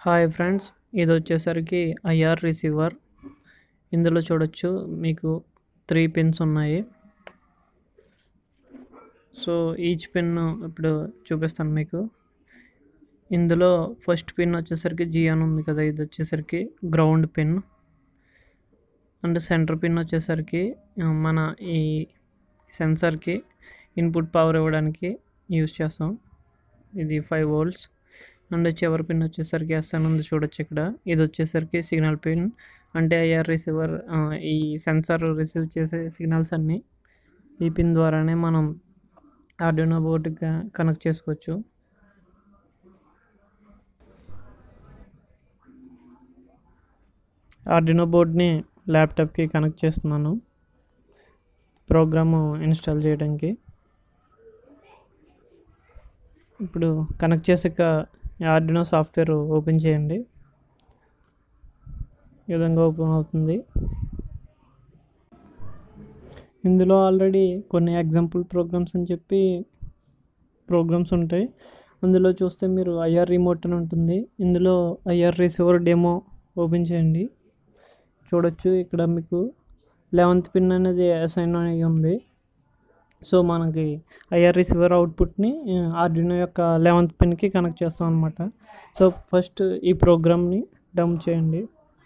hi friends ఇది వచ్చేసరికి IR receiver ఇందులో చూడొచ్చు మీకు త్రీ పిన్స్ ఉన్నాయి సో ఈచ్ పిన్ ఇప్పుడు చూపిస్తాను మీకు ఇందులో ఫస్ట్ పిన్ వచ్చేసరికి జీ అని ఉంది కదా ఇది వచ్చేసరికి ground pin and centre pin వచ్చేసరికి ఆ, మన ఈ సెన్సార్కి ఇన్పుట్ పవర్ ఇవ్వడానికి యూస్ చేస్తాం ఇది ఫైవ్ వోల్ట్స్ అండ్ చివరి పిన్ వచ్చేసరికి ఎస్ అని ఉంది చూడొచ్చు ఇక్కడ ఇది వచ్చేసరికి సిగ్నల్ పిన్ అంటే ఐఆర్ రిసీవర్ ఈ సెన్సార్ రిసీవ్ చేసే సిగ్నల్స్ అన్నీ ఈ పిన్ ద్వారానే మనం ఆర్డినో బోర్డుకి కనెక్ట్ చేసుకోవచ్చు ఆర్డినో బోర్డ్ని ల్యాప్టాప్కి కనెక్ట్ చేస్తున్నాను ప్రోగ్రాము ఇన్స్టాల్ చేయడానికి ఇప్పుడు కనెక్ట్ చేసాక ఆర్డినో సాఫ్ట్వేర్ ఓపెన్ చేయండి ఈ విధంగా ఓపెన్ అవుతుంది ఇందులో ఆల్రెడీ కొన్ని ఎగ్జాంపుల్ ప్రోగ్రామ్స్ అని చెప్పి ప్రోగ్రామ్స్ ఉంటాయి అందులో చూస్తే మీరు ఐఆర్ రిమోట్ అని ఉంటుంది ఇందులో ఐఆర్ రిసీవర్ డెమో ఓపెన్ చేయండి చూడొచ్చు ఇక్కడ మీకు లెవెంత్ పిన్ అనేది అసైన్ అయి ఉంది సో మనకి ఐఆర్ రిసీవర్ అవుట్పుట్ని ఆర్డినో యొక్క లెవెంత్ పిన్కి కనెక్ట్ చేస్తాం అనమాట సో ఫస్ట్ ఈ ప్రోగ్రామ్ని డంప్ చేయండి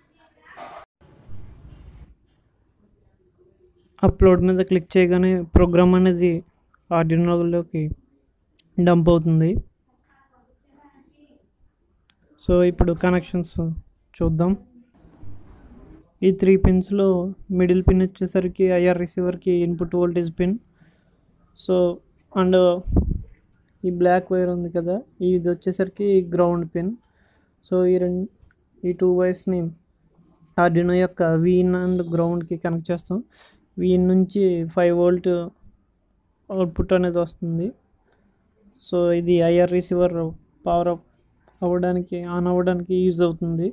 అప్లోడ్ మీద క్లిక్ చేయగానే ప్రోగ్రామ్ అనేది ఆర్డినోలోకి డంప్ అవుతుంది సో ఇప్పుడు కనెక్షన్స్ చూద్దాం ఈ త్రీ పిన్స్లో మిడిల్ పిన్ వచ్చేసరికి ఐఆర్ రిసీవర్కి input voltage pin so and ఈ బ్లాక్ వైర్ ఉంది కదా ఇది వచ్చేసరికి గ్రౌండ్ పిన్ సో ఈ రెండు ఈ టూ వైర్స్ని ఆర్డినో యొక్క వీన్ అండ్ గ్రౌండ్కి కనెక్ట్ చేస్తాం వీన్ నుంచి ఫైవ్ వోల్ట్ అవుట్పుట్ అనేది వస్తుంది సో ఇది ఐఆర్ రిసీవర్ పవర్ అప్ అవ్వడానికి ఆన్ అవ్వడానికి యూజ్ అవుతుంది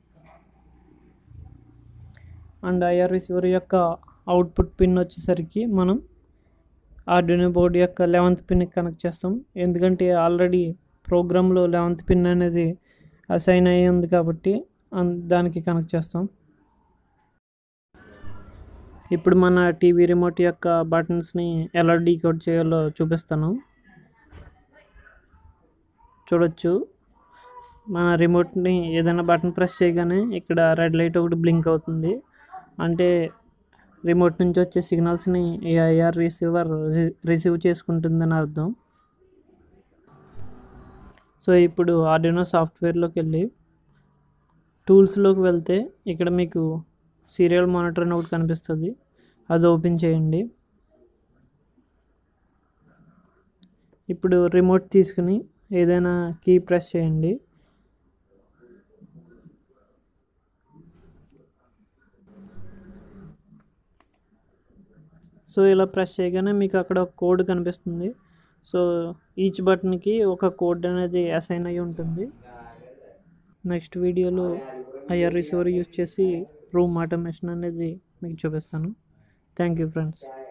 అండ్ ఐఆర్ రిసీవర్ యొక్క అవుట్పుట్ పిన్ వచ్చేసరికి మనం ఆర్డినో బోర్డు యొక్క లెవెంత్ పిన్కి కనెక్ట్ చేస్తాం ఎందుకంటే ఆల్రెడీ ప్రోగ్రాంలో లెవెంత్ పిన్ అనేది అసైన్ అయ్యి ఉంది కాబట్టి అన్- దానికి కనెక్ట్ చేస్తాం ఇప్పుడు మన టీవీ రిమోట్ యొక్క బటన్స్ని ఎలా డీకోడ్ చేయాలో చూపిస్తాను చూడొచ్చు మన రిమోట్ని ఏదైనా బటన్ ప్రెస్ చేయగానే ఇక్కడ రెడ్ లైట్ ఒకటి బ్లింక్ అవుతుంది అంటే రిమోట్ నుంచి వచ్చే సిగ్నల్స్ని ఈ ఐఆర్ రిసీవర్ రిసీవ్ చేసుకుంటుందని అర్థం సో ఇప్పుడు ఆర్డినో సాఫ్ట్వేర్లోకి వెళ్ళి టూల్స్లోకి వెళ్తే ఇక్కడ మీకు సీరియల్ మానిటర్ అని ఒకటి కనిపిస్తుంది అది ఓపెన్ చేయండి ఇప్పుడు రిమోట్ తీసుకుని ఏదైనా కీ ప్రెస్ చేయండి సో ఇలా ప్రెస్ చేయగానే మీకు అక్కడ ఒక కోడ్ కనిపిస్తుంది సో ఈచ్ బటన్కి ఒక కోడ్ అనేది అసైన్ అయి ఉంటుంది నెక్స్ట్ వీడియోలో ఐఆర్ రిసీవర్ యూస్ చేసి రూమ్ ఆటోమేషన్ అనేది మీకు చూపిస్తాను థ్యాంక్ యూ ఫ్రెండ్స్